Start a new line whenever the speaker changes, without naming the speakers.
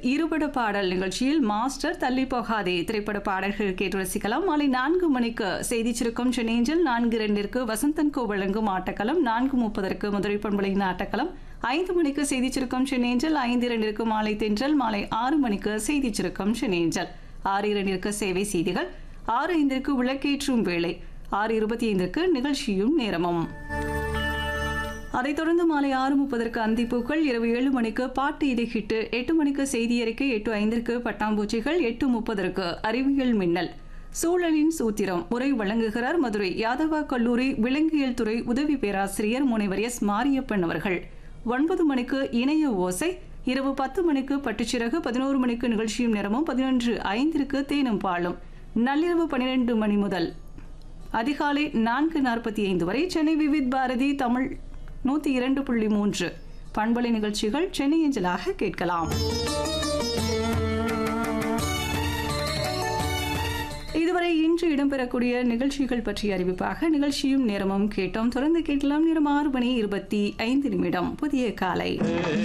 இருபட பாடல் நிகழ்ச்சியில் மாஸ்டர் தள்ளி போகாதே திரைப்பட பாடல்கள் கேட்டு ரசிக்கலாம் மாலை நான்கு மணிக்கு செய்தி சுருக்கம் சென்னேஞ்சல் நான்கு இரண்டிற்கு வசந்தன் கோ வழங்கும் ஆட்டக்களம் நான்கு முப்பதற்கு மதுரை பண்பலையின் ஆட்டக்களம் ஐந்து மணிக்கு செய்தி சுருக்கம் சென்னேஞ்சல் ஐந்து இரண்டிற்கு மாலை தென்றல் மாலை ஆறு மணிக்கு செய்தி சுருக்கம் சென்னேஞ்சல் ஆறு இரண்டிற்கு சேவை செய்திகள் ஆறு ஐந்திற்கு விளக்கேற்றும் வேளை ஆறு இருபத்தி ஐந்திற்கு நிகழ்ச்சியும் நேரமும் அதைத் தொடர்ந்து மாலை ஆறு முப்பதற்கு அந்திப்பூக்கள் இரவு ஏழு மணிக்கு பாட்டு இதை ஹிட்டு எட்டு மணிக்கு செய்தி அறிக்கை எட்டு ஐந்திற்கு பட்டாம்பூச்சிகள் எட்டு முப்பதற்கு அறிவியல் மின்னல் சூழலின் சூத்திரம் உரை வழங்குகிறார் மதுரை யாதவா கல்லூரி விலங்கியல் துறை உதவி பேராசிரியர் முனைவர் எஸ் மாரியப்பன் அவர்கள் ஒன்பது மணிக்கு இணைய ஓசை இரவு பத்து மணிக்கு பட்டுச்சிறகு பதினோரு மணிக்கு நிகழ்ச்சியும் நேரமும் பதினொன்று ஐந்திற்கு தேனும் பாலும் நள்ளிரவு பன்னிரண்டு மணி முதல் அதிகாலை நான்கு நாற்பத்தி ஐந்து வரை சென்னை விவித் பாரதி தமிழ் நூற்றி இரண்டு புள்ளி மூன்று பண்பலை நிகழ்ச்சிகள் சென்னை அஞ்சலாக கேட்கலாம் இதுவரை இன்று இடம்பெறக்கூடிய நிகழ்ச்சிகள் பற்றிய அறிவிப்பாக நிகழ்ச்சியும் நேரமும் கேட்டோம் தொடர்ந்து கேட்கலாம் நேரம் ஆறு மணி இருபத்தி ஐந்து நிமிடம் புதிய காலை